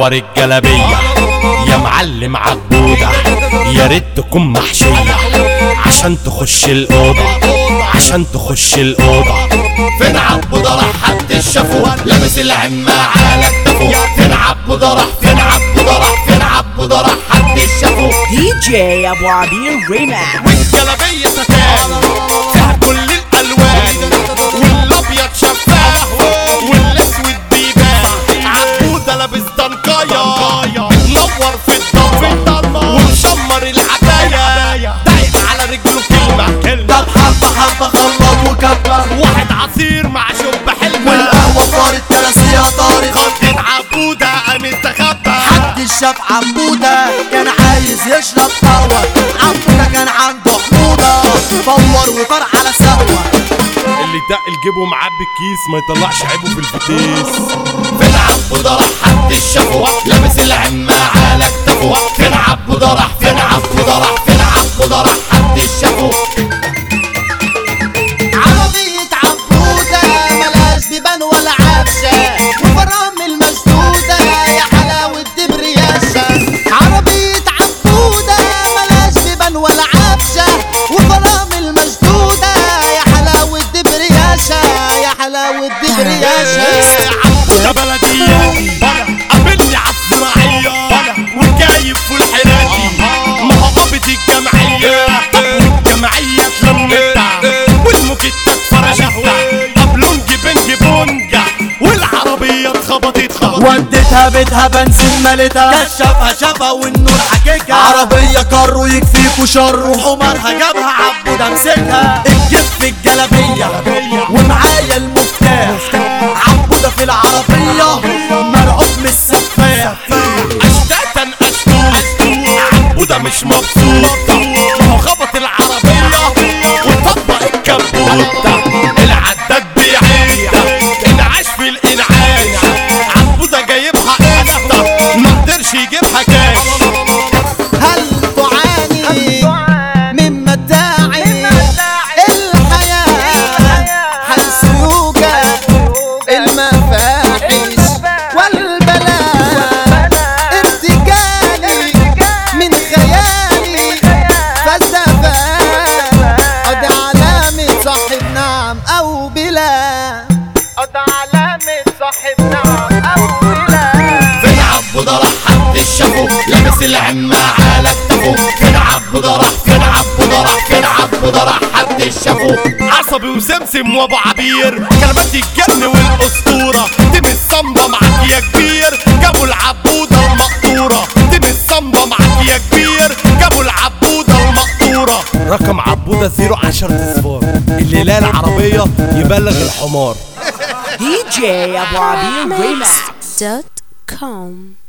منور الجلابية يا معلم عبودة يا ريت تكون محشية عشان تخش الأوضة عشان تخش الأوضة فين عبودة راح حد شافه لابس العمة على كتفه فين عبودة راح فين عبودة راح فين عبودة راح حد شافه DJ Abu Abir Remix والجلابية ستان فيها كل الألوان والأبيض شفاف والأسود بيبان عبودة لابس دنقاية نور في الضلمة ومشمر العباية دايق على رجله كلمة طب حبة حبة خلط وكبر واحد عصير مع شرب حلمة والقهوة طارت كراسيها طارت خدت عبودة أنا استخبى حد شاف عبودة كان عايز يشرب قهوة عبودة كان عنده حموضة فور وطار على سهوة اللي دق الجيبه معاه بالكيس ما يطلعش عيبه في الفتيس فين عبودة راح حد شافه لابس العمة على كتفه فين عبودة راح فين عبودة راح فين عبودة راح حد شافه عربية عبودة ملاش بيبان ولا عفشة وفرامل مسدودة يا حلاوة دبرياشة عربية عبودة ملاش بيبان ولا عفشة وفرامل مسدودة يا حلاوة دبرياشة يا حلاوة دبرياشة عبودة بلدية قابلني عالزراعية وجايب فول حراتي ما هو قابض الجمعية والجمعية اتلمتها والموكيتة اتفرشتها قبلونج بنج بونجا والعربية اتخبطت خبط وديتها بيتها بنزين مالتها كشفها شافها والنور حكيكها عربية كارو يكفيكوا شر وحمارها جابها عبودة مسكها الجيب في الجلابية ومعايا المفتاح عبودة في العربية مرعوب من السفاح اشتاتا اشتوت عبودة مش مبسوط ما هو خبط العربية وطبق الكبوت العداد بيعيد انعاش في الانعاش عبودة جايبها قسطة ما قدرش يجيبها كاش هل تعاني من متاعب الحياة هل سلوكك المفاحش والبلاء ارتجالي من خيالي فالزفان قد علامة صاحب نعم أو بلا قد علامة صاحب نعم أو بلا فين عبودة راح حد شافه لابس العمة على كتفه فين عبودة راح فين عبودة راح فين عبودة راح حد شافه عصبي وسمسم وابو عبير كلمات الجن والاسطورة تم الصمدة معاك يا كبير جابوا العبودة المقطورة تم الصمدة معاك يا كبير جابوا العبودة المقطورة رقم عبودة 010 اصفار اللي لا العربية يبلغ الحمار DJ Abu Abir Remix dot com